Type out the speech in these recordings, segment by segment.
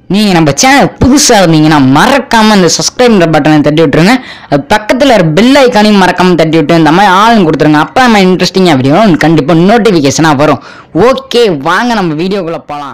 நீங்கள் நம்ம சேனல் புதுசாக இருந்தீங்கன்னா மறக்காமல் இந்த சப்ஸ்கிரைப்ன்ற பட்டனை தட்டி விட்டுருங்க அது பக்கத்தில் ஒரு பெல் ஐக்கானையும் மறக்காமல் தட்டி விட்டு இந்த மாதிரி ஆளுங்க கொடுத்துருங்க அப்போ நம்ம இன்ட்ரெஸ்டிங்காக வீடியோ கண்டிப்பாக நோட்டிஃபிகேஷனாக வரும் ஓகே வாங்க நம்ம வீடியோக்குள்ளே போகலாம்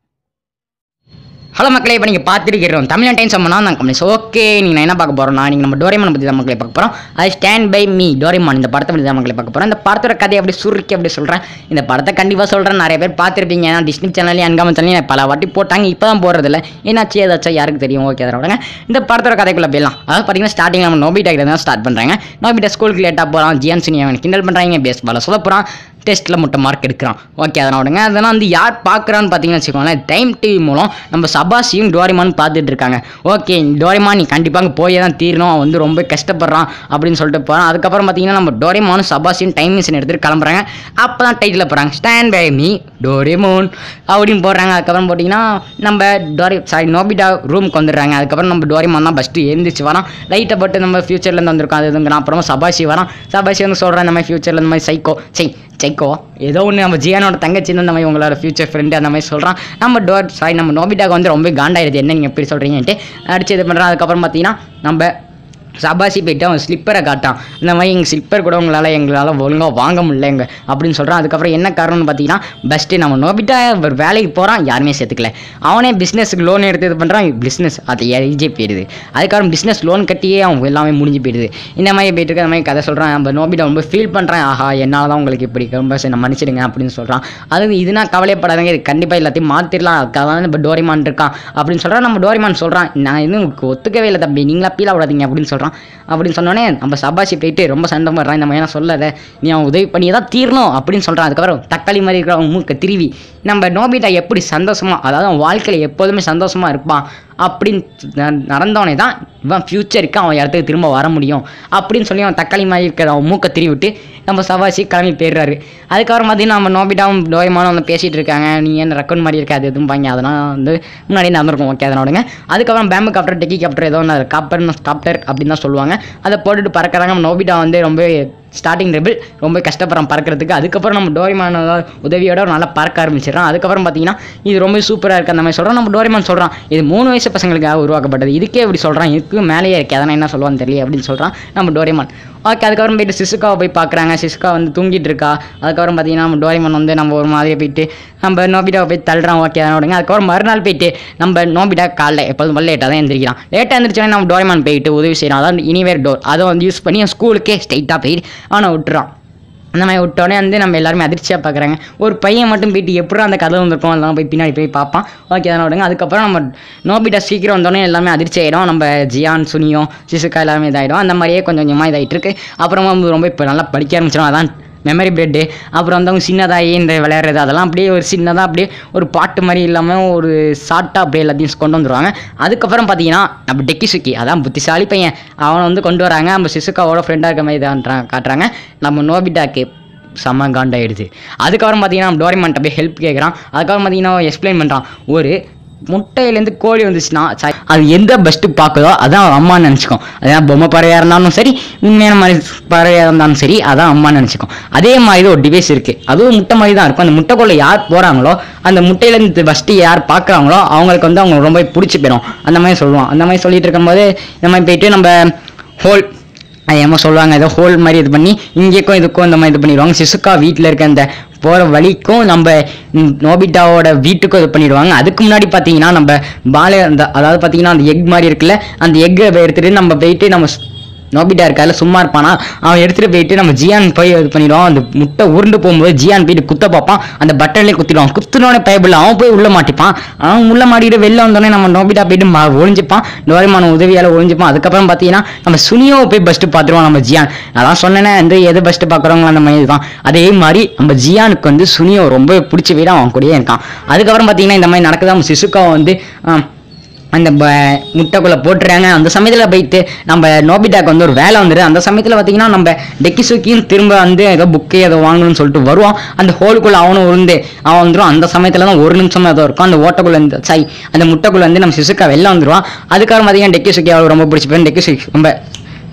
ஹலோ மக்களே இப்போ நீங்கள் பார்த்துருக்கிறோம் தமிழ் டைம் சம்மனா நான் கம்பெனிஸ் ஓகே நீங்கள் என்ன பார்க்க போகிறோம்னா நீங்கள் நம்ம டோரேமான் பற்றி தான் மக்களை பார்க்க போகிறோம் அது ஸ்டாண்ட் பை மீ டோரேமான் இந்த படத்தை பற்றி தான் மக்களை பார்க்க போகிறோம் இந்த படத்தோட கதையை அப்படி சுருக்கி அப்படி சொல்கிறேன் இந்த படத்தை கண்டிப்பாக சொல்கிறேன் நிறைய பேர் பார்த்துருப்பீங்க ஏன்னா டிஸ்னி சேனல்லையும் அன்காம சேனல்லையும் பல வாட்டி போட்டாங்க இப்போ தான் போகிறதில்ல ஏன்னாச்சு ஏதாச்சும் யாருக்கு தெரியும் ஓகே அதை விடுங்க இந்த படத்தோட கதைக்குள்ளே போயிடலாம் அதாவது பார்த்தீங்கன்னா ஸ்டார்டிங் நம்ம நோபிட்டா கிட்ட தான் ஸ்டார்ட் பண்ணுறாங்க நோபிட்டா ஸ்கூலுக்கு லேட்டாக போகிறான் ஜியான் சினி அவன் கிண்டல் பண்ணுறாங்க பேஸ் பால சொல்ல போகிறான் டெஸ்ட்டில் முட்டை மார்க் எடுக்கிறான் ஓகே அதனால் விடுங்க அதெல்லாம் வந்து யார் பார்க்குறான்னு பார்த்தீங்கன்னு வச்சுக்கோங்களேன் டைம் டிவி மூலம் நம்ம சபாஷியும் டோரிமான் பார்த்துட்டு இருக்காங்க ஓகே டோரிமான் நீ கண்டிப்பாக அங்கே போய் தான் தீரணும் அவன் வந்து ரொம்ப கஷ்டப்படுறான் அப்படின்னு சொல்லிட்டு போகிறான் அதுக்கப்புறம் பார்த்தீங்கன்னா நம்ம டோரிமானும் சபாஷியும் டைம் மிஷின் எடுத்துகிட்டு கிளம்புறாங்க அப்போ தான் டைட்டில் போகிறாங்க ஸ்டாண்ட் பை மீ டோரிமோன் அப்படின்னு போடுறாங்க அதுக்கப்புறம் போட்டிங்கன்னா நம்ம டோரி சாரி நோபிடா ரூமுக்கு வந்துடுறாங்க அதுக்கப்புறம் நம்ம டோரிமான் தான் ஃபஸ்ட்டு எழுந்திரிச்சு வரான் லைட்டை போட்டு நம்ம ஃபியூச்சர்லேருந்து வந்திருக்கோம் அது இதுங்கிறான் அப்புறமா சபாஷி வரான் சபாஷி வந்து சொல்கிறான் இந்த மாதிரி ஃபியூச்சரில் இந்த மாதிரி சைக்கோ செய் சைக்கோ ஏதோ ஒன்று நம்ம ஜியானோட தங்கச்சி இந்த மாதிரி உங்களோட ஃபியூச்சர் ஃப்ரெண்டு அந்த மாதிரி சொல்கிறான் நம்ம டோர் சாரி நம்ம நோபிட்டாக்கு வந்து ரொம்ப காண்டாயிருது என்ன நீங்கள் எப்படி சொல்கிறீங்கன்ட்டு அடிச்சு இது பண்ணுறான் அதுக்கப்புறம் பார்த்தீங்கன்னா நம்ம சபாசி போயிட்டு அவன் ஸ்லிப்பரை காட்டான் இந்த மாதிரி எங்கள் ஸ்லிப்பர் கூட உங்களால் எங்களால் ஒழுங்காக வாங்க முடியல எங்க அப்படின்னு சொல்கிறான் அதுக்கப்புறம் என்ன காரணம்னு பார்த்தீங்கன்னா பெஸ்ட்டு நம்ம நோபிட்டா ஒரு வேலைக்கு போகிறான் யாருமே சேர்த்துக்கல அவனே பிஸ்னஸுக்கு லோன் எடுத்து இது பண்ணுறான் பிஸ்னஸ் அது எழுதி போயிடுது அதுக்கப்புறம் பிஸ்னஸ் லோன் கட்டியே அவன் எல்லாமே முடிஞ்சு போயிடுது இந்த மாதிரி போயிட்டு இருக்க அந்த மாதிரி கதை சொல்கிறான் நம்ம நோபிட்டா ரொம்ப ஃபீல் பண்ணுறான் ஆஹா என்னால் தான் உங்களுக்கு இப்படி ரொம்ப சரி, நான் மன்னிச்சிடுங்க அப்படின்னு சொல்கிறான் அது இதுனா கவலைப்படாதங்க இது கண்டிப்பாக எல்லாத்தையும் மாற்றிடலாம் அதுக்காக தான் இப்போ டோரிமான் இருக்கான் அப்படின்னு சொல்கிறான் நம்ம டோரிமான் சொல்கிறான் நான் இன்னும் உங்களுக்கு ஒத்துக்கவே இல்லை தம்பி நீங்களா பீல் விடாதீங்க அப்படின்னு சொல்கிறான் அப்படின்னு சொன்னோடனே நம்ம சபாஷி போயிட்டு ரொம்ப சண்டை போடுறான் இந்த மாதிரி சொல்லாத நீ அவன் உதவி பண்ணி தான் தீரணும் அப்படின்னு சொல்கிறான் அதுக்கப்புறம் தக்காளி மாதிரி இருக்கிற அவன் மூக்க திருவி நம்ம நோபிட்டா எப்படி சந்தோஷமாக அதாவது அவன் வாழ்க்கையில் எப்போதுமே சந்தோஷமாக இருப்பான் அப்படின்னு ந- நடந்தவனே தான் இவன் ஃப்யூச்சருக்கு அவன் இடத்துக்கு திரும்ப வர முடியும் அப்படின்னு சொல்லி அவன் தக்காளி மாதிரி இருக்கிற அவன் மூக்கை திருவி விட்டு நம்ம சவாசி கிளம்பி போயிடுறாரு அதுக்கப்புறம் பார்த்தீங்கன்னா நம்ம நோபிட்டாவும் டோயமானும் வந்து பேசிகிட்டு இருக்காங்க நீ என்ன ரெக்கமெண்ட் மாதிரி இருக்காது எதுவும் பாங்க அதெல்லாம் வந்து முன்னாடியே நடந்திருக்கும் ஓகே அதனோடங்க அதுக்கப்புறம் பேம்பு காப்டர் டெக்கி காப்டர் ஏதோ ஒன்று காப்பர் காப்டர் அப்படின்னு தான் சொல்லுவாங்க அதை போட்டுட்டு பறக்கிறாங்க நம்ம நோபிட்டா வந்து ரொம்ப ஸ்டார்டிங் ரெபிள் ரொம்ப கஷ்டப்படுறான் பறக்கிறதுக்கு அதுக்கப்புறம் நம்ம டோரிமான உதவியோட ஒரு நல்லா பறக்க ஆரம்பிச்சிடறான் அதுக்கப்புறம் பார்த்தீங்கன்னா இது ரொம்ப சூப்பராக இருக்குது அந்த மாதிரி சொல்கிறோம் நம்ம டோரிமான் சொல்கிறான் இது மூணு வயசு பசங்களுக்காக உருவாக்கப்பட்டது இதுக்கே இப்படி சொல்கிறான் இதுக்கு மேலேயே இருக்கு அதனால் என்ன சொல்லுவான்னு தெரியல அப்படின்னு சொல்கிறான் நம்ம டோரிமான் ஓகே அதுக்கப்புறம் போயிட்டு சிசுக்காவை போய் பார்க்குறாங்க சிசுக்கா வந்து தூங்கிட்டு இருக்கா அதுக்கப்புறம் பார்த்தீங்கன்னா நம்ம டோரிமான் வந்து நம்ம ஒரு மாதிரி போயிட்டு நம்ம நோபிட்டாவை போய் தள்ளுறான் ஓகே அதனோடங்க அதுக்கப்புறம் மறுநாள் போயிட்டு நம்ம நோபிட்டா காலைல எப்போதும் போல லேட்டாக தான் எந்திரிக்கிறான் லேட்டாக எந்திரிச்சோடனே நம்ம டோரிமான் போயிட்டு உதவி செய்யறான் அதான் இனிவேர் டோர் அதை வந்து யூஸ் பண்ணி ஸ்கூலுக்கே ஸ்ட்ரைட்டாக போயிட்டு அவனை விட்டுறான் அந்த மாதிரி விட்டோடனே வந்து நம்ம எல்லாருமே அதிர்ச்சியாக பார்க்குறாங்க ஒரு பையன் மட்டும் போயிட்டு எப்படி அந்த கதை வந்திருக்கும் அதெல்லாம் போய் பின்னாடி போய் பார்ப்பான் ஓகே அதனால் விடுங்க அதுக்கப்புறம் நம்ம நோபிட்டா சீக்கிரம் வந்தோடனே எல்லாமே அதிர்ச்சி ஆகிடும் நம்ம ஜியான் சுனியோ சிசுக்கா எல்லாமே இதாகிடும் அந்த மாதிரியே கொஞ்சம் கொஞ்சமாக இதாகிட்டு இருக்கு அப்புறமா வந்து ரொம்ப இப்போ நல்லா படிக்க ஆரம்பிச்சிடும் அதான் மெமரி பிரெட்டு அப்புறம் வந்து அவங்க சின்னதாகி இந்த விளையாடுறது அதெல்லாம் அப்படியே ஒரு சின்னதாக அப்படியே ஒரு பாட்டு மாதிரி இல்லாமல் ஒரு ஷார்ட்டாக அப்படியே எல்லாத்தையும் கொண்டு வந்துருவாங்க அதுக்கப்புறம் பார்த்தீங்கன்னா நம்ம டெக்கி சுக்கி அதான் புத்திசாலி பையன் அவனை வந்து கொண்டு வராங்க நம்ம சிசுக்காவோட ஃப்ரெண்டாக இருக்க மாதிரி இதான்றாங்க காட்டுறாங்க நம்ம நோபிட்டாக்கு செம்ம காண்டாயிடுது அதுக்கப்புறம் பார்த்தீங்கன்னா நம்ம டோரிமான்ட்ட போய் ஹெல்ப் கேட்குறான் அதுக்கப்புறம் பார்த்தீங்கன்னா எக்ஸ்பிளைன் பண்ணுறான் ஒரு முட்டையிலேருந்து கோழி வந்துச்சுன்னா ச- அது எந்த பெஸ்ட்டு பார்க்குதோ அதான் அவன் அம்மான்னு நினச்சிக்கும் அதான் பொம்மை பறவையாக இருந்தாலும் சரி உண்மையான மாதிரி பறவையாக இருந்தாலும் சரி அதான் அம்மான்னு நினச்சிக்கும் அதே மாதிரி ஒரு டிவைஸ் இருக்குது அதுவும் முட்டை மாதிரி தான் இருக்கும் அந்த முட்டைக்குள்ளே யார் போகிறாங்களோ அந்த முட்டையிலேருந்து ஃபஸ்ட்டு யார் பார்க்குறாங்களோ அவங்களுக்கு வந்து அவங்க ரொம்ப பிடிச்சி போயிடும் அந்த மாதிரி சொல்லுவான் அந்த மாதிரி சொல்லிட்டு இருக்கும்போது இந்த மாதிரி போயிட்டு நம்ம ஹோல் அது என்னமோ சொல்லுவாங்க ஏதோ ஹோல் மாதிரி இது பண்ணி இங்கேக்கும் இதுக்கும் இந்த மாதிரி இது பண்ணிடுவாங்க சிசுக்கா வீட்டில் இருக்க அந்த போகிற வழிக்கும் நம்ம ம், நோபிட்டாவோட வீட்டுக்கும் இது பண்ணிடுவாங்க அதுக்கு முன்னாடி பார்த்தீங்கன்னா நம்ம பாலே அந்த அதாவது பார்த்தீங்கன்னா அந்த எக் மாதிரி இருக்குல்ல அந்த எக்கை எடுத்துகிட்டு நம்ம போயிட்டு நம்ம ஸ்- நோபிட்டா இருக்காதுல சும்மா இருப்பானா அவன் எடுத்துகிட்டு போயிட்டு நம்ம ஜியான் போய் இது பண்ணிடுவான் அந்த முட்டை உருண்டு போகும்போது ஜியான் போயிட்டு குத்த பார்ப்பான் அந்த பட்டன்லேயே குத்திடுவான் குத்துனோடனே பயப்பில்ல அவன் போய் உள்ள மாட்டிப்பான் அவன் உள்ள மாட்டிட்டு வெளில வந்தோடனே நம்ம நோபிட்டா போயிட்டு மா- ஒளிஞ்சுப்பான் டோரிமான உதவியால் ஒளிஞ்சுப்பான் அதுக்கப்புறம் பார்த்தீங்கன்னா நம்ம சுனியோ போய் ஃபஸ்ட்டு பார்த்துருவோம் நம்ம ஜியான் அதான் சொன்னேனே வந்து எது ஃபஸ்ட்டு பார்க்குறவங்க அந்த மாதிரி தான் அதே மாதிரி நம்ம ஜியானுக்கு வந்து சுனியோ ரொம்ப பிடிச்ச வீடு அவன் கூடயே இருக்கான் அதுக்கப்புறம் பார்த்தீங்கன்னா இந்த மாதிரி நடக்குது நம்ம சிசுக்காவை வந்து ஆம், அந்த ப- முட்டைக்குள்ளே போட்டுறாங்க அந்த சமயத்தில் போயிட்டு நம்ம நோபிட்டாக்கு வந்து ஒரு வேலை வந்துடுது அந்த சமயத்தில் பார்த்தீங்கன்னா நம்ம டெக்கிசுக்கியும் திரும்ப வந்து ஏதோ புக்கு ஏதோ வாங்கணும்னு சொல்லிட்டு வருவான் அந்த ஹோலுக்குள்ளே அவனும் உருந்து அவன் வந்துடும் அந்த சமயத்தில் தான் ஒரு நிமிஷம் ஏதோ இருக்கும் அந்த ஓட்டக்குள்ளே இருந்து சாய் அந்த முட்டைக்குள்ளே வந்து நம்ம சிசுக்கா வெளில வந்துடுவான் அதுக்கப்புறம் பார்த்தீங்கன்னா டெக்கிசுக்கி அவளுக்கு ரொம்ப பிடிச்சி போய் டெக்கிசுக்கி ரொம்ப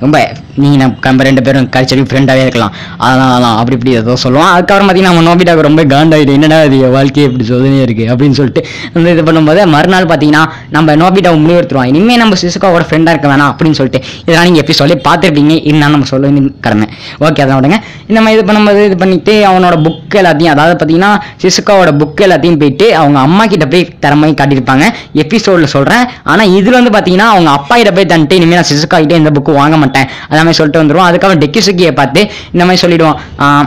ரொம்ப நீங்கள் நம்ம ரெண்டு பேரும் கழிச்சடி ஃப்ரெண்டாகவே இருக்கலாம் அதெல்லாம் அதெல்லாம் அப்படி இப்படி ஏதோ சொல்லுவோம் அதுக்கப்புறம் பார்த்தீங்கன்னா நம்ம நோபிட்டாக்கு ரொம்ப காண்டாயிடு என்னடா இது என் வாழ்க்கையே இப்படி சோதனையே இருக்குது அப்படின்னு சொல்லிட்டு வந்து இது பண்ணும்போது மறுநாள் பார்த்தீங்கன்னா நம்ம நோபிட்டாவை முடிவெடுத்துருவோம் இனிமேல் நம்ம சிசுக்காவோட ஃப்ரெண்டாக இருக்க வேணாம் அப்படின்னு சொல்லிட்டு இதெல்லாம் நீங்கள் எப்படி சொல்லி பார்த்துருப்பீங்க இருந்தாலும் நம்ம சொல்ல வேண்டியது கடமை ஓகே அதான் விடுங்க இந்த மாதிரி இது பண்ணும்போது இது பண்ணிட்டு அவனோட புக் எல்லாத்தையும் அதாவது பார்த்தீங்கன்னா சிசுக்காவோட புக் எல்லாத்தையும் போயிட்டு அவங்க அம்மா கிட்ட போய் திறமையை காட்டியிருப்பாங்க எபிசோடில் சொல்கிறேன் ஆனால் இதில் வந்து பார்த்தீங்கன்னா அவங்க அப்பா கிட்ட போய் தந்துட்டு இனிமேல் நான் சிசுக்கா கிட்டே இந்த புக்கு வாங்க மாட்டேன் அந்த மாதிரி சொல்லிட்டு வந்துருவோம் அதுக்கப்புறம் டெக்கிசுக்கியை பார்த்து இந்த மாதிரி சொல்லிடுவோம் ஆஹ்,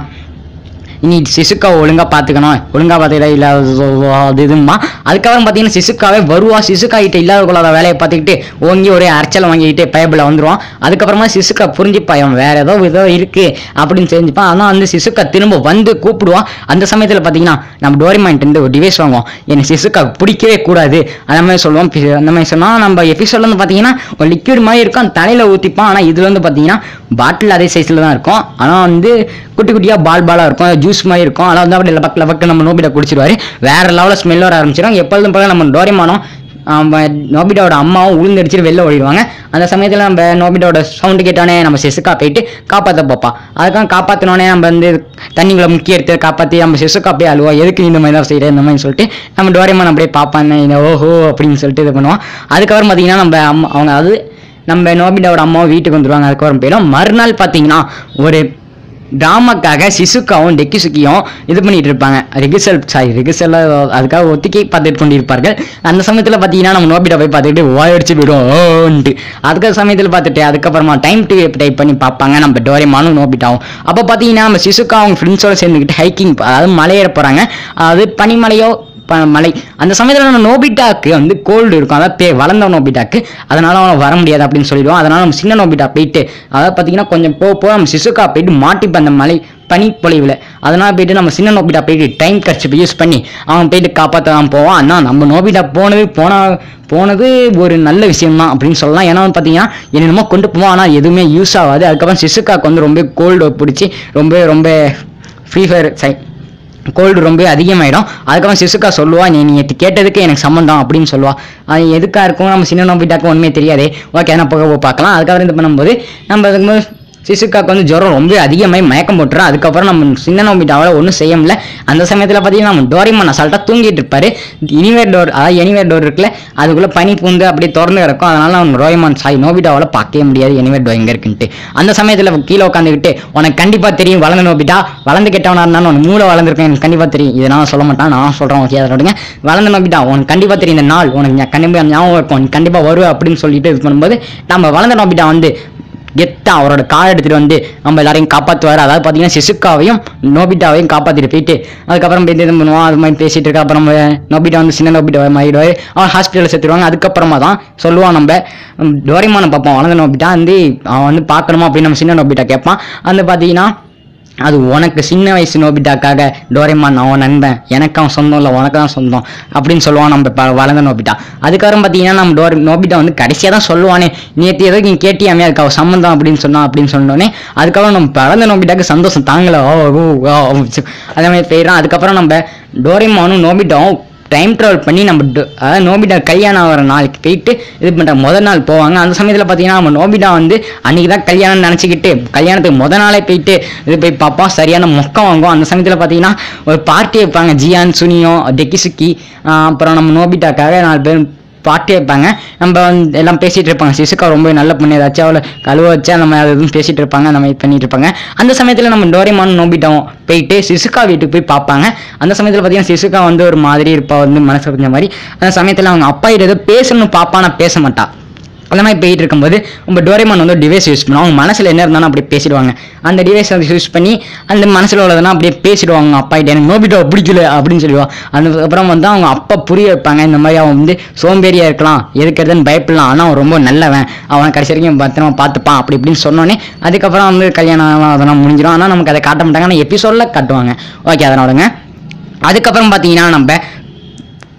இனி சிசுக்காவை ஒழுங்கா பார்த்துக்கணும் ஒழுங்கா பார்த்துக்கிட்டா இல்லாத அது இதுமா அதுக்கப்புறம் பார்த்தீங்கன்னா சிசுக்காவே வருவா சிசுக்கா கிட்ட இல்லாத கொள்ளாத வேலையை பார்த்துக்கிட்டு ஓங்கி ஒரே அரைச்சலை வாங்கிக்கிட்டு பயபில் வந்துருவான் அதுக்கப்புறமா சிசுக்கா புரிஞ்சுப்பா இவன் வேற ஏதோ ஏதோ இருக்கு அப்படின்னு தெரிஞ்சுப்பான் ஆனால் வந்து சிசுக்கா திரும்ப வந்து கூப்பிடுவான் அந்த சமயத்தில் பார்த்தீங்கன்னா நம்ம டோரிமான்ட்டு இருந்து ஒரு டிவைஸ் வாங்குவோம் எனக்கு சிசுக்கா பிடிக்கவே கூடாது அந்த மாதிரி சொல்லுவோம் பி- அந்த மாதிரி சொன்னால் நம்ம எபிசோட்ல வந்து பார்த்தீங்கன்னா ஒரு லிக்விட் மாதிரி இருக்கும் தலையில் ஊற்றிப்பான் ஆனால் இதுல வந்து பார்த்தீங்கன்னா பாட்டில் அதே சைஸில் தான் இருக்கும் ஆனால் வந்து குட்டி குட்டியாக பால் பாலாக இருக்கும் ஜூஸ் மாதிரி இருக்கும் ஆனால் வந்து அப்படியே லபக் லபக்கு நம்ம நோபிட்டா குடிச்சிருவாரு வேற லெவலில் ஸ்மெல் வர ஆரம்பிச்சிடும் எப்பொழுதும் போல நம்ம டோரிமானும் நம்ம நோபிட்டாவோட அம்மாவும் உளுந்து அடிச்சுட்டு வெளில ஓடிடுவாங்க அந்த சமயத்தில் நம்ம நோபிட்டாவோட சவுண்டு கேட்டோடனே நம்ம சிசுக்கா போயிட்டு காப்பாற்ற பார்ப்பா அதுக்காக காப்பாற்றினோடனே நம்ம வந்து தண்ணிக்குள்ள முக்கிய எடுத்து காப்பாற்றி நம்ம சிசுக்கா அப்படியே அழுவா எதுக்கு நீ இந்த மாதிரி தான் செய்கிற இந்த மாதிரி சொல்லிட்டு நம்ம டோரிமான் அப்படியே பார்ப்பான்னு இந்த ஓஹோ அப்படின்னு சொல்லிட்டு இது பண்ணுவோம் அதுக்கப்புறம் பார்த்தீங்கன்னா நம்ம அம்மா அவங்க அது நம்ம நோபிட்டாவோட அம்மாவும் வீட்டுக்கு வந்துருவாங்க அதுக்கப்புறம் போயிடும் மறுநாள் பார்த்தீங்கன்னா ஒரு ட்ராமாக்காக சிசுக்காவும் டெக்கிசுக்கியும் இது பண்ணிட்டு இருப்பாங்க ரிகிசல் சாரி ரிகிசல் அதுக்காக ஒத்திக்கை பார்த்துட்டு கொண்டிருப்பார்கள் அந்த சமயத்தில் பார்த்தீங்கன்னா நம்ம நோபிட்டா போய் பார்த்துட்டு வாயடிச்சு விடும் ஓன்ட்டு அதுக்கு சமயத்தில் பார்த்துட்டு அதுக்கப்புறமா டைம் டு டைப் பண்ணி பார்ப்பாங்க நம்ம டோரிமானும் நோபிட்டாவும் அப்போ பார்த்தீங்கன்னா நம்ம சிசுக்கா அவங்க ஃப்ரெண்ட்ஸோட சேர்ந்துக்கிட்டு ஹைக்கிங் அதாவது மலையேற போகிறாங்க அது பனிமலையோ ப- மலை அந்த சமயத்தில் நம்ம நோபிட்டாக்கு வந்து கோல்டு இருக்கும் அதாவது பே வளர்ந்த நோபிட்டாக்கு அதனால அவன் வர முடியாது அப்படின்னு சொல்லிடுவோம் அதனால நம்ம சின்ன நோபிட்டா போயிட்டு அதாவது பார்த்தீங்கன்னா கொஞ்சம் போக போக நம்ம சிசுக்கா போயிட்டு மாட்டிப்ப அந்த மலை பனிப்பொழிவில் அதனால போயிட்டு நம்ம சின்ன நோபிட்டா போயிட்டு டைம் கட்சி யூஸ் பண்ணி அவன் போயிட்டு காப்பாற்ற தான் போவான் ஆனால் நம்ம நோபிட்டா போனது போன போனது ஒரு நல்ல விஷயம் தான் அப்படின்னு சொல்லலாம் ஏன்னா வந்து பார்த்தீங்கன்னா என்னென்னமோ கொண்டு போவோம் ஆனால் எதுவுமே யூஸ் ஆகாது அதுக்கப்புறம் சிசுக்காக்கு வந்து ரொம்ப கோல்டு பிடிச்சி ரொம்ப ரொம்ப ஃப்ரீ ஃபயர் சை கோல்டு ரொம்ப அதிகமாயிடும் அதுக்கப்புறம் சிசுக்கா சொல்லுவா நீ நீ நேத்து கேட்டதுக்கு எனக்கு சம்மந்தம் அப்படின்னு சொல்லுவா அது எதுக்கா இருக்கும் நம்ம சின்ன நோபிட்டாக்கும் ஒன்றுமே தெரியாது ஓகே நான் போக போக பார்க்கலாம் அதுக்கப்புறம் இது பண்ணும்போது நம்ம அதுக்கு சிசுக்காக்கு வந்து ஜுரம் ரொம்ப அதிகமாகி மயக்கம் போட்டுரும் அதுக்கப்புறம் நம்ம சின்ன நோபிட்டாவால் ஒன்றும் செய்ய முடியல அந்த சமயத்தில் பார்த்தீங்கன்னா நம்ம டோரிமான் அசால்ட்டாக தூங்கிட்டு இருப்பாரு எனிவேர் டோர் அதாவது எனிவேர் டோர் இருக்குல்ல அதுக்குள்ளே பனி பூந்து அப்படியே திறந்து கிடக்கும் அதனால அவன் ரோயமான் சாய் நோபிட்டாவால் பார்க்கவே முடியாது எனிவேர் டோர் எங்கே இருக்குன்ட்டு அந்த சமயத்தில் கீழே உட்காந்துக்கிட்டு உனக்கு கண்டிப்பாக தெரியும் வளர்ந்த நோபிட்டா வளர்ந்து கெட்டவனா இருந்தாலும் உனக்கு மூளை வளர்ந்துருக்கேன் எனக்கு கண்டிப்பாக தெரியும் இதை நான் சொல்ல மாட்டேன் நான் சொல்கிறேன் ஓகே அதை விடுங்க வளர்ந்த நோபிட்டா உனக்கு கண்டிப்பாக தெரியும் இந்த நாள் உனக்கு கண்டிப்பாக ஞாபகம் இருக்கும் நீ கண்டிப்பாக வருவ அப்படின்னு சொல்லிட்டு இது பண்ணும்போது நம்ம வளர்ந்த நோபிட்டா வந்து கெத்தா அவரோட கார் எடுத்துட்டு வந்து நம்ம எல்லாரையும் காப்பாற்றுவார் அதாவது பார்த்தீங்கன்னா சிசுக்காவையும் நோபிட்டாவையும் காப்பாற்றிட்டு போயிட்டு அதுக்கப்புறம் போயிட்டு இது பண்ணுவான் அது மாதிரி பேசிட்டு இருக்க அப்புறம் நோபிட்டா வந்து சின்ன நோபிட்டா மாறிடுவார் அவன் ஹாஸ்பிட்டலில் சேர்த்துருவாங்க அதுக்கப்புறமா தான் சொல்லுவான் நம்ம ம், டோரிமானை பார்ப்போம் வளர்ந்த நோபிட்டா வந்து அவன் வந்து பார்க்கணுமா அப்படின்னு நம்ம சின்ன நோபிட்டா கேட்பான் அந்த பார்த்தீங்கன்னா அது உனக்கு சின்ன வயசு நோபிட்டாக்காக டோரேமான் அவன் நண்பன் எனக்கு அவன் சொந்தம் இல்லை உனக்கு தான் சொந்தம் அப்படின்னு சொல்லுவான் நம்ம ப- வளர்ந்த நோபிட்டா அதுக்கப்புறம் பார்த்தீங்கன்னா நம்ம டோர் நோபிட்டா வந்து கடைசியாக தான் சொல்லுவானே நேற்று ஏதோ நீ கேட்டியாமே அதுக்கு அவன் சம்மந்தம் அப்படின்னு சொன்னான் அப்படின்னு சொன்னோடனே அதுக்கப்புறம் நம்ம வளர்ந்த நோபிட்டாக்கு சந்தோஷம் தாங்கல ஓ ஓ ஓ ஓ, சி. அதே மாதிரி போயிடும் அதுக்கப்புறம் நம்ம டோரேமானும் நோபிட்டாவும் டைம் ட்ராவல் பண்ணி நம்ம டு- அதாவது நோபிட்டா கல்யாணம் ஆகிற நாளைக்கு போயிட்டு இது பண்ணுறாங்க முதல் நாள் போவாங்க அந்த சமயத்தில் பார்த்தீங்கன்னா நம்ம நோபிட்டா வந்து அன்றைக்கி தான் கல்யாணம் நினச்சிக்கிட்டு கல்யாணத்துக்கு முத நாளே போயிட்டு இது போய் பார்ப்போம் சரியான மொக்கம் வாங்குவோம் அந்த சமயத்தில் பார்த்தீங்கன்னா ஒரு பார்ட்டி வைப்பாங்க ஜியான் சுனியோ டெக்கிசுக்கி ஆஹ் அப்புறம் நம்ம நோபிட்டாக்காக நாலு பேர் பார்ட்டி வைப்பாங்க நம்ம வந்து எல்லாம் பேசிட்டு இருப்பாங்க சிசுக்கா ரொம்ப நல்ல பொண்ணு ஏதாச்சும் அவளை கழுவ வச்சு அந்த மாதிரி அது இதுன்னு பேசிட்டு இருப்பாங்க அந்த மாதிரி பண்ணிட்டு இருப்பாங்க அந்த சமயத்தில் நம்ம டோரிமான் நோபிட்டாவும் போயிட்டு சிசுக்கா வீட்டுக்கு போய் பார்ப்பாங்க அந்த சமயத்தில் பார்த்தீங்கன்னா சிசுக்கா வந்து ஒரு மாதிரி இருப்பா வந்து மனசு புரிஞ்ச மாதிரி அந்த சமயத்தில் அவங்க அப்பா கிட்ட ஏதோ பேசணும்னு பாப்பானா பேச மாட்டா அந்த மாதிரி போயிட்டு இருக்கும்போது நம்ம டோரேமான் வந்து டிவைஸ் யூஸ் பண்ணுவோம் அவங்க மனசில் என்ன இருந்தாலும் அப்படியே பேசிடுவாங்க அந்த டிவைஸ் வந்து யூஸ் பண்ணி அந்த மனசில் உள்ளதெல்லாம் அப்படியே பேசிடுவாங்க அவங்க அப்பா கிட்ட எனக்கு நோபிட்டோ பிடிக்கல அப்படின்னு சொல்லுவாங்க அதுக்கப்புறம் வந்து அவங்க அப்பா புரிய வைப்பாங்க இந்த மாதிரி அவன் வந்து சோம்பேறியா இருக்கலாம் எதுக்கு எதுன்னு பயப்படலாம் ஆனால் அவன் ரொம்ப நல்லவன் அவன் கடைசி வரைக்கும் பத்திரமா பார்த்துப்பான் அப்படி இப்படின்னு சொன்னோன்னே அதுக்கப்புறம் வந்து கல்யாணம் அதெல்லாம் முடிஞ்சிடும் ஆனால் நமக்கு அதை காட்ட மாட்டாங்க ஆனால் எபிசோடில் காட்டுவாங்க ஓகே அதனாலங்க அதுக்கப்புறம் பார்த்தீங்கன்னா நம்ம க-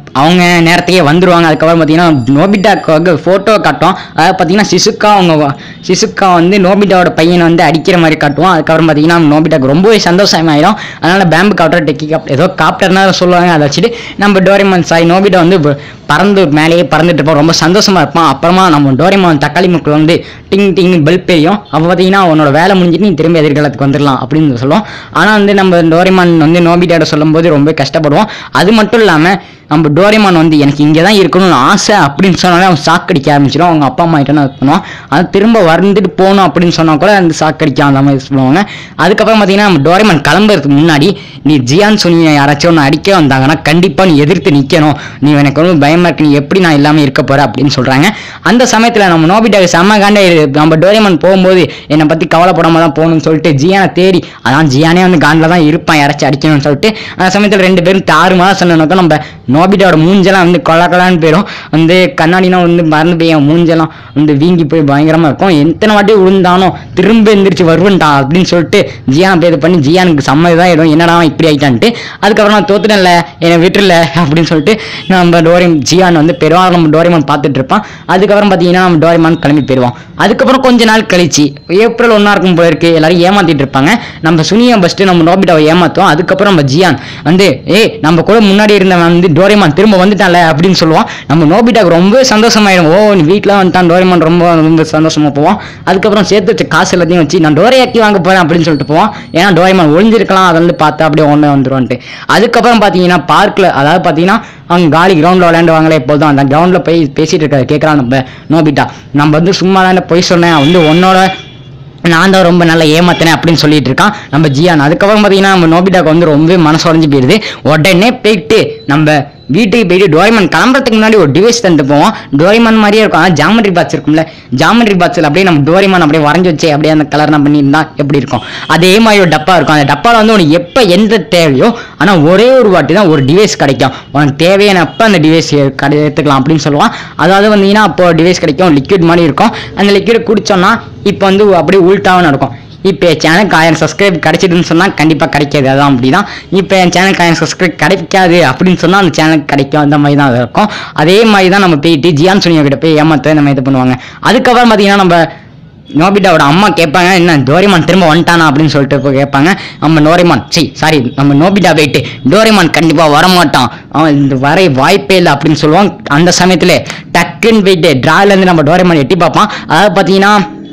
அவங்க நேரத்துக்கே வந்துருவாங்க அதுக்கப்புறம் பார்த்தீங்கன்னா நோபிட்டாக்கு ஃபோட்டோ காட்டும் அதாவது பார்த்தீங்கன்னா சிசுக்கா அவங்க வ- சிசுக்கா வந்து நோபிட்டாவோட பையனை வந்து அடிக்கிற மாதிரி காட்டுவோம் அதுக்கப்புறம் பார்த்தீங்கன்னா நோபிட்டாக்கு ரொம்பவே சந்தோஷமாயிடும் அதனால பேம்பு காப்டர் டெக்கி காப்டர் ஏதோ காப்டர்னா சொல்லுவாங்க அதை வச்சுட்டு நம்ம டோரிமான் சாய் நோபிட்டா வந்து வ- பறந்து மேலேயே பறந்துட்டு இருப்போம் ரொம்ப சந்தோஷமா இருப்பான் அப்புறமா நம்ம டோரிமான் தக்காளி முக்கில் வந்து டிங் டிங் பெல் பெரியும் அப்போ பார்த்தீங்கன்னா உன்னோட வேலை முடிஞ்சிட்டு நீ திரும்பி எதிர்காலத்துக்கு வந்துடலாம் அப்படின்னு சொல்லுவோம் ஆனால் வந்து நம்ம டோரிமான் வந்து நோபிட்டாட சொல்லும்போது ரொம்ப கஷ்டப்படுவோம் அது மட்டும் இல்லாமல் நம்ம டோரிமான் வந்து எனக்கு இங்கே தான் இருக்கணும்னு ஆசை அப்படின்னு சொன்னாலே அவன் சாக்கடிக்க ஆரம்பிச்சிடும் அவங்க அப்பா அம்மா கிட்ட நான் பண்ணுவான் அது திரும்ப வந்துட்டு போகணும் அப்படின்னு சொன்னா கூட அந்த சாக்கடிக்க அந்த மாதிரி சொல்லுவாங்க அதுக்கப்புறம் பார்த்தீங்கன்னா நம்ம டோரிமான் கிளம்புறதுக்கு முன்னாடி நீ ஜியான் சொன்னிய யாராச்சும் ஒன்று அடிக்க வந்தாங்கன்னா கண்டிப்பாக நீ எதிர்த்து நிற்கணும் நீ எனக்கு ரொம்ப பயமா இருக்கு நீ எப்படி நான் இல்லாமல் இருக்க போற அப்படின்னு சொல்றாங்க அந்த சமயத்தில் நம்ம நோபிட்டாக்கு செம்ம காண்ட நம்ம டோரிமான் போகும்போது என்னை பற்றி கவலைப்படாம தான் போகணும்னு சொல்லிட்டு ஜியானை தேடி அதான் ஜியானே வந்து காண்டில் தான் இருப்பான் யாராச்சும் அடிக்கணும்னு சொல்லிட்டு அந்த சமயத்தில் ரெண்டு பேரும் தாறு மாதம் சொன்னோம்னாக்கா நம்ம நோபிட்டாவோட மூஞ்செல்லாம் வந்து கொலக்கலான்னு போயிடும் வந்து கண்ணாடினா வந்து மறந்து போய் என் மூஞ்செல்லாம் வந்து வீங்கி போய் பயங்கரமா இருக்கும் எத்தனை வாட்டி விழுந்தானோ திரும்ப எந்திரிச்சு வருவன்டா அப்படின்னு சொல்லிட்டு ஜியான் போய் இது பண்ணி ஜியானுக்கு செம்ம இதாகிடும் என்னடா அவன் இப்படி ஆயிட்டான்ட்டு அதுக்கப்புறம் நான் தோத்துட்டேன்ல என்னை விட்டுல அப்படின்னு சொல்லிட்டு நம்ம டோரிம் ஜியான் வந்து பெருவாள் நம்ம டோரிமான் பார்த்துட்டு இருப்பான் அதுக்கப்புறம் பார்த்தீங்கன்னா நம்ம டோரிமான் கிளம்பி போயிடுவான் அதுக்கப்புறம் கொஞ்ச நாள் கழிச்சு ஏப்ரல் ஒன்றா இருக்கும் போல இருக்கு எல்லாரும் ஏமாத்திட்டு இருப்பாங்க நம்ம சுனியை ஃபஸ்ட்டு நம்ம நோபிட்டாவை ஏமாத்துவோம் அதுக்கப்புறம் நம்ம ஜியான் வந்து ஏய் நம்ம கூட முன்னாடி இருந்தவன் வந்து டோரேமான் திரும்ப வந்துட்டான்ல அப்படின்னு சொல்லுவான் நம்ம நோபிட்டாக்கு ரொம்ப சந்தோஷமாயிடும் ஓ நீ வீட்டில் வந்துட்டான் டோரேமான் ரொம்ப ரொம்ப சந்தோஷமா போவான் அதுக்கப்புறம் சேர்த்து வச்ச காசு எல்லாத்தையும் வச்சு நான் டோரையாக்கி வாங்க போறேன் அப்படின்னு சொல்லிட்டு போவான் ஏன்னா டோரேமான் ஒளிஞ்சிருக்கலாம் அதை வந்து பார்த்து அப்படியே ஒன்றே வந்துருவான்ட்டு அதுக்கப்புறம் பார்த்தீங்கன்னா பார்க்கில் அதாவது பார்த்தீங்கன்னா அவங்க காலி கிரவுண்டில் விளையாண்டுவாங்களே எப்போதும் அந்த கிரவுண்டில் போய் பேசிட்டு இருக்காரு கேட்குறான் நம்ம நோபிட்டா நம்ம வந்து சும்மா தானே போய் சொன்னேன் வந்து உன்னோட நான் தான் ரொம்ப நல்லா ஏமாத்தினேன் அப்படின்னு சொல்லிட்டு இருக்கான் நம்ம ஜியான் அதுக்கப்புறம் பார்த்தீங்கன்னா நம்ம நோபிட்டாக்கு வந்து ரொம்பவே மனசு உடஞ்சு போயிடுது உடனே போயிட்டு நம்ம வீட்டுக்கு போயிட்டு டோரிமான் கிளம்புறதுக்கு முன்னாடி ஒரு டிவைஸ் தந்துட்டு போவோம் டோரிமான் மாதிரியே இருக்கும் ஆனால் ஜாமெட்ரி பாக்ஸ் இருக்கும்ல ஜாமெட்ரி பாக்ஸில் அப்படியே நம்ம டோரிமான் அப்படியே வரைஞ்சி வச்சு அப்படியே அந்த கலர் நான் பண்ணியிருந்தா எப்படி இருக்கும் அதே மாதிரி ஒரு டப்பா இருக்கும் அந்த டப்பாவில் வந்து உனக்கு எப்போ எந்த தேவையோ ஆனால் ஒரே ஒரு வாட்டி தான் ஒரு டிவைஸ் கிடைக்கும் உனக்கு தேவையான அப்போ அந்த டிவைஸ் கடை எடுத்துக்கலாம் அப்படின்னு சொல்லுவான் அதாவது வந்தீங்கன்னா அப்போ டிவைஸ் கிடைக்கும் லிக்விட் மாதிரி இருக்கும் அந்த லிக்விட் குடிச்சோன்னா இப்போ வந்து அப்படியே உள்டாவும் நடக்கும் இப்போ என் சேனலுக்கு ஆயிரம் சப்ஸ்கிரைப் கிடைச்சிதுன்னு சொன்னால் கண்டிப்பாக கிடைக்காது அதான் அப்படி தான் இப்போ என் சேனலுக்கு ஆயிரம் சப்ஸ்கிரைப் கிடைக்காது அப்படின்னு சொன்னால் அந்த சேனலுக்கு கிடைக்கும் அந்த மாதிரி தான் அது இருக்கும் அதே மாதிரி தான் நம்ம போயிட்டு ஜியான் சுனியா கிட்ட போய் ஏமாத்த நம்ம இது பண்ணுவாங்க அதுக்கப்புறம் பார்த்தீங்கன்னா நம்ம நோபிட்டாவோட அம்மா கேட்பாங்க என்ன டோரிமான் திரும்ப வந்துட்டானா அப்படின்னு சொல்லிட்டு இப்போ கேட்பாங்க நம்ம நோரிமான் சி சாரி நம்ம நோபிட்டா போயிட்டு டோரிமான் கண்டிப்பாக வரமாட்டான் அவன் இந்த வர வாய்ப்பே இல்லை அப்படின்னு சொல்லுவான் அந்த சமயத்தில் டக்குன்னு போயிட்டு டிராலேருந்து நம்ம டோரிமான் எட்டி பார்ப்பான் அதாவது பார்த்தீங்கன்னா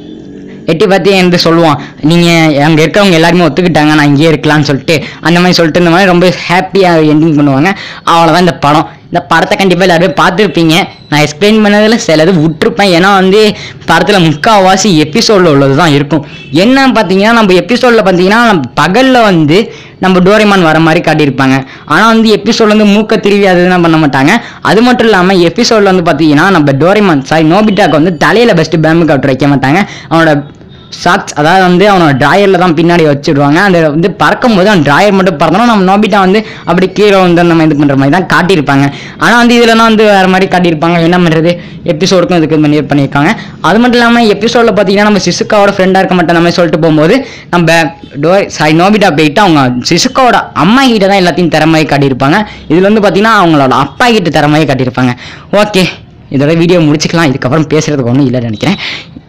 எட்டி பார்த்து என்று சொல்லுவான் நீங்கள் அங்கே இருக்கவங்க எல்லாருமே ஒத்துக்கிட்டாங்க நான் இங்கேயே இருக்கலாம்னு சொல்லிட்டு அந்த மாதிரி சொல்லிட்டு இந்த மாதிரி ரொம்ப ஹாப்பியாக எண்டிங் பண்ணுவாங்க அவ்வளோதான் இந்த படம் இந்த படத்தை கண்டிப்பாக எல்லாருமே பார்த்துருப்பீங்க நான் எக்ஸ்பிளைன் பண்ணதில் சிலது விட்டுருப்பேன் ஏன்னா வந்து படத்தில் முக்கால்வாசி எபிசோடில் உள்ளது தான் இருக்கும் என்ன பார்த்தீங்கன்னா நம்ம எபிசோடில் பார்த்தீங்கன்னா நம்ம பகலில் வந்து நம்ம டோரேமான் வர மாதிரி காட்டியிருப்பாங்க ஆனால் வந்து எபிசோட் வந்து மூக்க திருவி அதுதான் பண்ண மாட்டாங்க அது மட்டும் இல்லாமல் எபிசோடில் வந்து பார்த்தீங்கன்னா நம்ம டோரேமான் சாரி நோபிட்டாக்கு வந்து தலையில் பெஸ்ட்டு பேம்பு கவுட்டர் வைக்க மாட்டாங்க அவனோட சாக்ஸ் அதாவது வந்து அவனோட ட்ராயரில் தான் பின்னாடி வச்சிடுவாங்க அந்த வந்து பறக்கும் போது அவன் ட்ராயர் மட்டும் பறந்தோம் நம்ம நோபிட்டா வந்து அப்படி கீழே வந்து நம்ம இது பண்ணுற மாதிரி தான் காட்டியிருப்பாங்க ஆனால் வந்து இதுலலாம் வந்து வேறு மாதிரி காட்டியிருப்பாங்க என்ன பண்ணுறது எபிசோடுக்கும் இதுக்கு பண்ணி பண்ணியிருக்காங்க அது மட்டும் இல்லாமல் எபிசோடில் பார்த்தீங்கன்னா நம்ம சிசுக்காவோட ஃப்ரெண்டாக இருக்க மாட்டோம் நம்ம சொல்லிட்டு போகும்போது நம்ம டோ சாரி நோபிட்டா போயிட்டு அவங்க சிசுக்காவோட அம்மா கிட்ட தான் எல்லாத்தையும் திறமையை காட்டியிருப்பாங்க இதில் வந்து பார்த்தீங்கன்னா அவங்களோட அப்பா கிட்ட திறமையை காட்டியிருப்பாங்க ஓகே இதோட வீடியோ முடிச்சுக்கலாம் இதுக்கப்புறம் பேசுறதுக்கு ஒன்றும் இல்லைன்னு நினைக்கிறேன்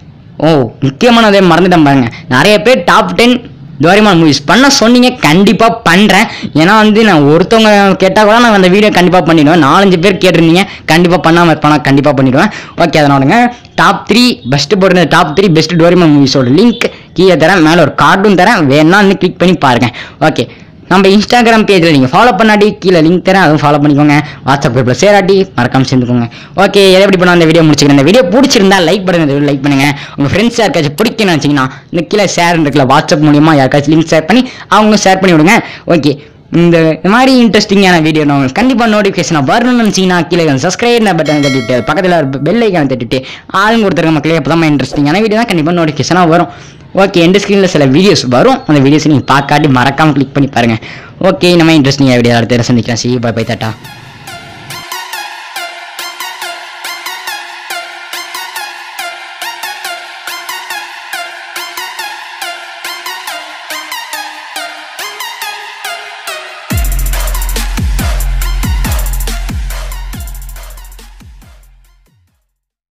ஓ முக்கியமானதே மறந்துட்டேன் பாருங்க நிறைய பேர் டாப் டென் டோரிமான் மூவிஸ் பண்ண சொன்னீங்க கண்டிப்பாக பண்ணுறேன் ஏன்னா வந்து நான் ஒருத்தவங்க கேட்டால் கூட நான் அந்த வீடியோ கண்டிப்பாக பண்ணிடுவேன் நாலஞ்சு பேர் கேட்டிருந்தீங்க கண்டிப்பாக பண்ணாமல் இருப்பானா கண்டிப்பாக பண்ணிடுவேன் ஓகே அதனாலங்க டாப் த்ரீ பெஸ்ட்டு போடுற டாப் த்ரீ பெஸ்ட் டோரிமான் மூவிஸோட லிங்க் கீழே தரேன் மேலே ஒரு கார்டும் தரேன் வேணா வந்து கிளிக் பண்ணி பாருங்க ஓகே நம்ம இன்ஸ்டாகிராம் பேஜில் நீங்கள் ஃபாலோ பண்ணாட்டி கீழே லிங்க் தரேன் அதுவும் ஃபாலோ பண்ணிக்கோங்க வாட்ஸ்அப் குரூப்பில் சேராட்டி மறக்காம சேர்ந்துக்கோங்க ஓகே எதை எப்படி பண்ண அந்த வீடியோ முடிச்சுக்கிறேன் இந்த வீடியோ பிடிச்சிருந்தா லைக் பண்ணுங்க லைக் பண்ணுங்க உங்கள் ஃப்ரெண்ட்ஸ் யாருக்காச்சும் பிடிக்கணும்னு வச்சிங்கன்னா இந்த கீழே ஷேர் இருக்குல்ல வாட்ஸ்அப் மூலியமா யாருக்காச்சும் லிங்க் ஷேர் பண்ணி அவங்க ஷேர் பண்ணி விடுங்க ஓகே இந்த இந்த மாதிரி இன்ட்ரெஸ்டிங்கான வீடியோ நான் உங்களுக்கு கண்டிப்பாக நோட்டிஃபிகேஷன் வரணும்னு நினச்சிங்கன்னா கீழே சப்ஸ்கிரைப் பட்டன் தட்டிட்டு பக்கத்தில் பெல் ஐக்கான தட்டிட்டு ஆளுங்க கொடுத்துருக்க மக்களே அப்போ தான் இன்ட்ரெஸ்டிங்கான வீடியோ தான் கண்டிப்பாக நோட்டிஃபிகேஷனாக வரும் ஓகே எந்த ஸ்க்ரீனில் சில வீடியோஸ் வரும் அந்த வீடியோஸ் நீங்கள் பார்க்காட்டி மறக்காமல் கிளிக் பண்ணி பாருங்கள் ஓகே நம்ம இன்ட்ரெஸ்டிங்காக வீடியோ அடுத்த சந்திக்கிறேன் சி பை பை தாட்டா